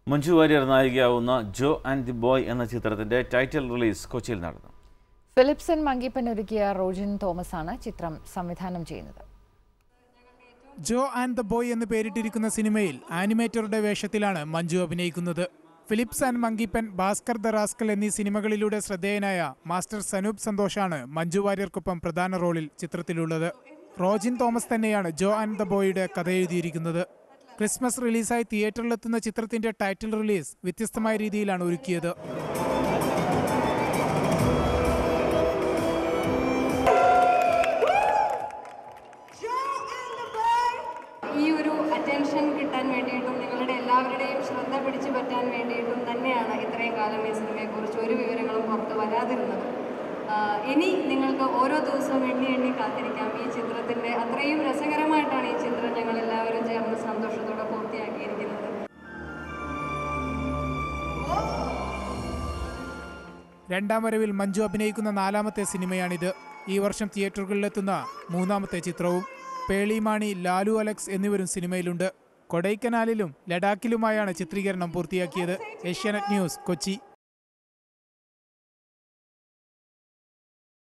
മഞ്ജു വാര്യർ നായികയാവുന്ന Jo and the boy എന്ന ചിത്രത്തിന്റെ ടൈറ്റിൽ റിലീസ് കൊച്ചിയിൽ നടന്നു ഫിലിപ്സൺ മങ്കിപ്പൻ ഒരുക്കിയ റോജിൻ തോമസ് ആണ് ചിത്രം സംവിധാനം ചെയ്യുന്നത് ജോ ആൻഡ് ദ ബോയ് എന്ന് പേരിട്ടിരിക്കുന്ന സിനിമയിൽ ആനിമേറ്ററുടെ വേഷത്തിലാണ് മഞ്ജു അഭിനയിക്കുന്നത് Philips and monkey pen Bhaskar the rascal എന്നീ സിനിമകളിലൂടെ ശ്രദ്ധേയനായ മാസ്റ്റർ സനൂപ് സന്തോഷാണ് മഞ്ജു വാര്യർക്കൊപ്പം പ്രധാന റോളിൽ ചിത്രത്തിലുള്ളത് റോജിൻ തോമസ് തന്നെയാണ് ജോ ആൻഡ് ദ ബോയുടെ കഥ എഴുതിയിരിക്കുന്നത് ക്രിസ്മസ് റിലീസായി തിയേറ്ററിലെത്തുന്ന ചിത്രത്തിന്റെ ടൈറ്റിൽ റിലീസ് വ്യത്യസ്തമായ രീതിയിലാണ് ഒരുക്കിയത് ഈ ഒരു അറ്റൻഷൻ കിട്ടാൻ വേണ്ടിയിട്ടും നിങ്ങളുടെ എല്ലാവരുടെയും ശ്രദ്ധ പിടിച്ചു പറ്റാൻ വേണ്ടിയിട്ടും തന്നെയാണ് ഇത്രയും കാലം ഈ സിനിമയെക്കുറിച്ച് ഒരു വിവരങ്ങളും പുറത്ത് വരാതിരുന്നത് ആഹ് ഇനി നിങ്ങൾക്ക് ഓരോ ദിവസവും എണ്ണി എണ്ണി കാത്തിരിക്കാം ഈ ചിത്രത്തിൻ്റെ അത്രയും രസകരമായിട്ടാണ് ഈ ചിത്രം ഞങ്ങൾ എല്ലാവരും ചേർന്ന് സന്തോഷത്തോടെ പൂർത്തിയാക്കിയിരിക്കുന്നത് രണ്ടാം വരവിൽ മഞ്ജു അഭിനയിക്കുന്ന നാലാമത്തെ സിനിമയാണിത് ഈ വർഷം തിയേറ്ററുകളിലെത്തുന്ന മൂന്നാമത്തെ ചിത്രവും പേളിമാണി ലാലു അലക്സ് എന്നിവരും സിനിമയിലുണ്ട് കൊടൈക്കനാലിലും ലഡാക്കിലുമായാണ് ചിത്രീകരണം പൂർത്തിയാക്കിയത് ഏഷ്യാനെറ്റ് ന്യൂസ് കൊച്ചി